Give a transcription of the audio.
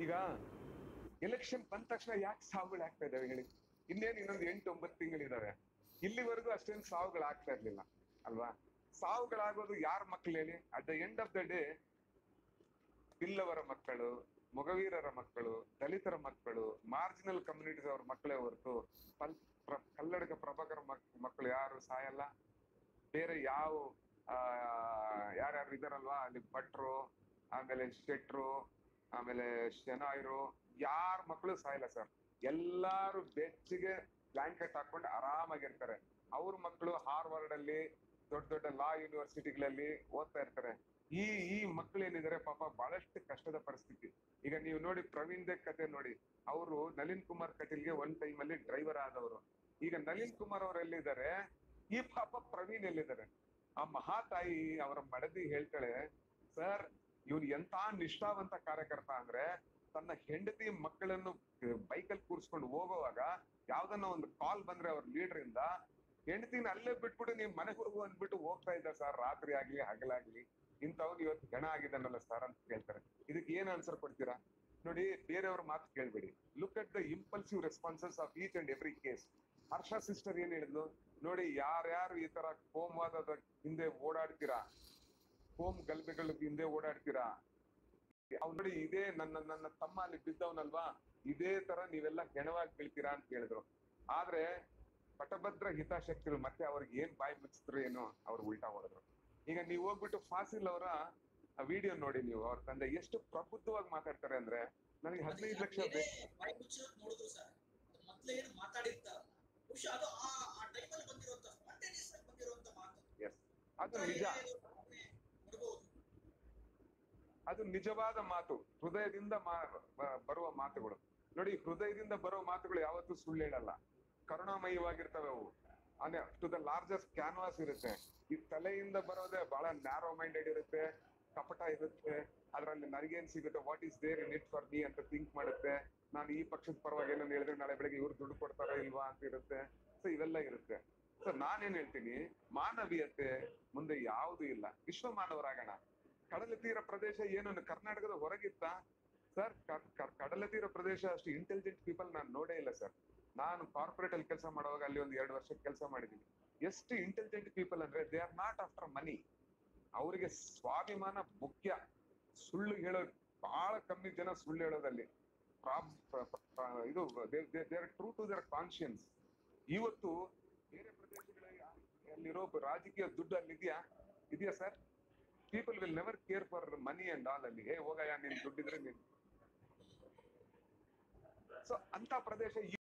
ಈಗ ಎಲೆಕ್ಷನ್ ಬಂದ ತಕ್ಷಣ ಯಾಕೆ ಸಾವುಗಳು ಆಗ್ತಾ ಇದಾವೆ ಹೇಳಿ ಇನ್ನೇನ್ ಇನ್ನೊಂದು ಎಂಟು ಒಂಬತ್ತು ತಿಂಗಳಿದಾವೆ ಇಲ್ಲಿವರೆಗೂ ಅಷ್ಟೇನು ಸಾವುಗಳು ಆಗ್ತಾ ಇರ್ಲಿಲ್ಲ ಅಲ್ವಾ ಸಾವುಗಳಾಗೋದು ಯಾರ ಮಕ್ಳು ಹೇಳಿ at the end of the day ಬಿಲ್ಲವರ ಮಕ್ಕಳು ಮೊಗವೀರರ ಮಕ್ಕಳು ದಲಿತರ ಮಕ್ಕಳು ಮಾರ್ಜಿನಲ್ ಕಮ್ಯುನಿಟೀಸ್ ಅವ್ರ ಮಕ್ಕಳೇ ಹೊರತು ಪಲ್ ಪ್ರ- ಕಲ್ಲಡಕ ಪ್ರಭಾಕರ ಮಕ್ ಮಕ್ಕಳು ಯಾರು ಸಾಯಲ್ಲ ಬೇರೆ ಯಾವ ಆ ಯಾರ್ಯಾರು ಇದಾರಲ್ವಾ ಅಲ್ಲಿ ಭಟ್ರು ಆಮೇಲೆ ಶೆಟ್ರು ಆಮೇಲೆ ಶೆನಾಯ್ರು ಯಾರ ಮಕ್ಕಳು ಸಾಯಲ್ಲ ಸರ್ ಎಲ್ಲಾರು ಬೆಚ್ಚಿಗೆ ಬ್ಲಾಂಕೆಟ್ ಹಾಕೊಂಡು ಆರಾಮಾಗಿರ್ತಾರೆ ಅವ್ರ ಮಕ್ಕಳು ಹಾರ್ವರ್ಡ್ ಅಲ್ಲಿ ದೊಡ್ಡ ದೊಡ್ಡ ಲಾ ಯೂನಿವರ್ಸಿಟಿಗಳಲ್ಲಿ ಓದ್ತಾ ಇರ್ತಾರೆ ಈ ಈ ಮಕ್ಕಳು ಏನಿದ್ದಾರೆ ಪಾಪ ಬಹಳಷ್ಟು ಕಷ್ಟದ ಪರಿಸ್ಥಿತಿ ಈಗ ನೀವು ನೋಡಿ ಪ್ರವೀಣ್ ದೇವ್ ಕತೆ ನೋಡಿ ಅವರು ನಳಿನ್ ಕುಮಾರ್ ಕಟೀಲ್ಗೆ ಒಂದ್ ಟೈಮ್ ಅಲ್ಲಿ ಡ್ರೈವರ್ ಆದವರು ಈಗ ನಳಿನ್ ಕುಮಾರ್ ಅವ್ರು ಎಲ್ಲಿದ್ದಾರೆ ಈ ಪಾಪ ಪ್ರವೀಣ್ ಎಲ್ಲಿದ್ದಾರೆ ಆ ಮಹಾತಾಯಿ ಅವರ ಮಡದಿ ಹೇಳ್ತಾಳೆ ಸರ್ ಇವ್ನು ಎಂತ ನಿಷ್ಠಾವಂತ ಕಾರ್ಯಕರ್ತ ಅಂದ್ರೆ ತನ್ನ ಹೆಂಡತಿ ಮಕ್ಕಳನ್ನು ಬೈಕಲ್ಲಿ ಕೂರಿಸ್ಕೊಂಡು ಹೋಗುವಾಗ ಯಾವ್ದನ್ನ ಒಂದು ಕಾಲ್ ಬಂದ್ರೆ ಅವ್ರ ಲೀಡರ್ ಇಂದ ಹೆಂಡತಿನ ಅಲ್ಲೇ ಬಿಟ್ಬಿಟ್ಟು ನೀವ್ ಮನೆಗೆ ಹೋಗು ಅಂದ್ಬಿಟ್ಟು ಹೋಗ್ತಾ ಇದ್ದ ಸರ್ ರಾತ್ರಿ ಆಗ್ಲಿ ಹಗಲಾಗ್ಲಿ ಇಂಥವ್ನು ಇವತ್ತು ಗಣ ಆಗಿದ್ದಾನಲ್ಲ ಸರ್ ಅಂತ ಕೇಳ್ತಾರೆ ಇದಕ್ಕೆ ಏನ್ ಆನ್ಸರ್ ಕೊಡ್ತೀರಾ ನೋಡಿ ಬೇರೆಯವ್ರ ಮಾತು ಕೇಳ್ಬೇಡಿ look at the impulsive responses of each and every case Harsha sister ಏನ್ ಹೇಳಿದ್ಲು ನೋಡಿ ಯಾರ್ಯಾರು ಈ ತರ ಕೋಮವಾದದ ಹಿಂದೆ ಓಡಾಡ್ತೀರಾ ಕೋಮ್ ಗಲ್ಬೆಗಳ ಹಿಂದೆ ಓಡಾಡ್ತೀರಾ ಅವ್ನು ನೋಡಿ ಇದೇ ನನ್ನ ನನ್ನ ತಮ್ಮ ಅಲ್ಲಿ ಬಿದ್ದವನಲ್ವಾ ಇದೇ ತರ ನೀವೆಲ್ಲ ಹೆಣವಾಗಿ ಬೀಳ್ತೀರಾ ಅಂತ ಹೇಳಿದ್ರು ಆದ್ರೆ ಪಟಭದ್ರ ಹಿತಾಸಕ್ತಿಗಳು ಮತ್ತೆ ಅವ್ರಿಗೆ ಏನ್ ಬಾಯಿ ಮುಚ್ಚಿದ್ರು ಏನೋ ಅವ್ರು ಉಲ್ಟಾ ಹೊಡೆದ್ರು ಈಗ ನೀವು ಹೋಗ್ಬಿಟ್ಟು ಫಾಸಿಲ್ ಅವರ ವಿಡಿಯೋ ನೋಡಿ ನೀವು ಅವ್ರ ತಂದೆ ಎಷ್ಟು ಪ್ರಬುದ್ಧವಾಗಿ ಮಾತಾಡ್ತಾರೆ ಅಂದ್ರೆ ನನಗೆ ಹದಿನೈದು ಲಕ್ಷ ಬೇಕು ಬಾಯಿ ಮುಚ್ಚಿರೋದ್ ನೋಡಿದ್ರು ಸರ್ ಮೊದ್ಲು ಏನು ಮಾತಾಡಿರ್ತಾರಲ್ಲ ಬಹುಶಃ ಅದು ಆ ಆ ಟೈಮಲ್ಲಿ ಬಂದಿರುವಂತ ಸ್ಪಾಂಟೇನಿಯಸ್ ಆಗಿ ಬಂದಿರುವಂತ ಮಾತು ಎಸ್ ಅದು ನಿಜ ನೋಡ್ಬೋದು ಅದು ನಿಜವಾದ ಮಾತು ಹೃದಯದಿಂದ ಮಾ- ಬ- ಬರುವ ಮಾತುಗಳು ನೋಡಿ ಹೃದಯದಿಂದ ಬರೋ ಮಾತುಗಳು ಯಾವತ್ತೂ ಸುಳ್ಳು ಹೇಳಲ್ಲ ಕರುಣಾಮಯವಾಗಿರ್ತವೆ ಅವು ಅಂದ್ರೆ ಟು ದ ಲಾರ್ಜೆಸ್ಟ್ ಕ್ಯಾನ್ವಾಸ್ ಇರುತ್ತೆ ಈ ತಲೆಯಿಂದ ಬರೋದೇ ಬಹಳ ನ್ಯಾರೋ ಮೈಂಡೆಡ್ ಇರುತ್ತೆ ಕಪಟ ಇರುತ್ತೆ ಅದ್ರಲ್ಲಿ ನನಗೇನ್ ಸಿಗುತ್ತೆ what is there in it for me ಅಂತ ಥಿಂಕ್ ಮಾಡುತ್ತೆ ನಾನು ಈ ಪಕ್ಷದ ಪರವಾಗಿ ಏನೋ ಹೇಳಿದ್ರೆ ನಾಳೆ ಬೆಳಗ್ಗೆ ಇವ್ರು ದುಡ್ಡು ಕೊಡ್ತಾರೋ ಇಲ್ವಾ ಅಂತ ಇರುತ್ತೆ ಸೊ ಇವೆಲ್ಲ ಇರುತ್ತೆ ಸೊ ನಾನೇನ್ ಹೇಳ್ತೀನಿ ಮಾನವೀಯತೆ ಮುಂದೆ ಯಾವುದು ಇಲ್ಲ ವಿಶ್ವ ಮಾನವರಾಗೋಣ ಕಡಲ ತೀರ ಪ್ರದೇಶ ಏನು ಕರ್ನಾಟಕದ ಹೊರಗಿತ್ತ ಸರ್ ಕಡಲ ತೀರ ಪ್ರದೇಶ ಅಷ್ಟು ಇಂಟೆಲಿಜೆಂಟ್ ಪೀಪಲ್ ನಾನು ನೋಡೇ ಇಲ್ಲ ಸರ್ ನಾನು ಕಾರ್ಪೊರೇಟ್ ಅಲ್ಲಿ ಕೆಲಸ ಮಾಡುವಾಗ ಅಲ್ಲಿ ಒಂದು ಎರಡು ವರ್ಷ ಕೆಲಸ ಮಾಡಿದ್ದೀನಿ ಎಷ್ಟು ಇಂಟೆಲಿಜೆಂಟ್ ಪೀಪಲ್ ಅಂದ್ರೆ they are not after money ಅವರಿಗೆ ಸ್ವಾಭಿಮಾನ ಮುಖ್ಯ ಸುಳ್ಳು ಹೇಳೋದು ಬಹಳ ಕಮ್ಮಿ ಜನ ಸುಳ್ಳು ಹೇಳೋದಲ್ಲಿ ಪ್ರಾಬ್- ಪ್ರ- ಪ್ರ- ಇದು there true to there conscience ಇವತ್ತು ಬೇರೆ ಪ್ರದೇಶಗಳಲ್ಲಿ ಅಲ್ಲಿರೋ ರಾಜಕೀಯ ದುಡ್ಡು ಅಲ್ಲಿದ್ಯಾ ಇದೆಯಾ sir people will never care for money and all ಅಲ್ಲಿ ಹೇ ಹೋಗಯ್ಯ ನೀನ್ ದುಡ್ಡಿದ್ರೆ ನೀನ್ ಸೊ ಅಂತ ಪ್ರದೇಶ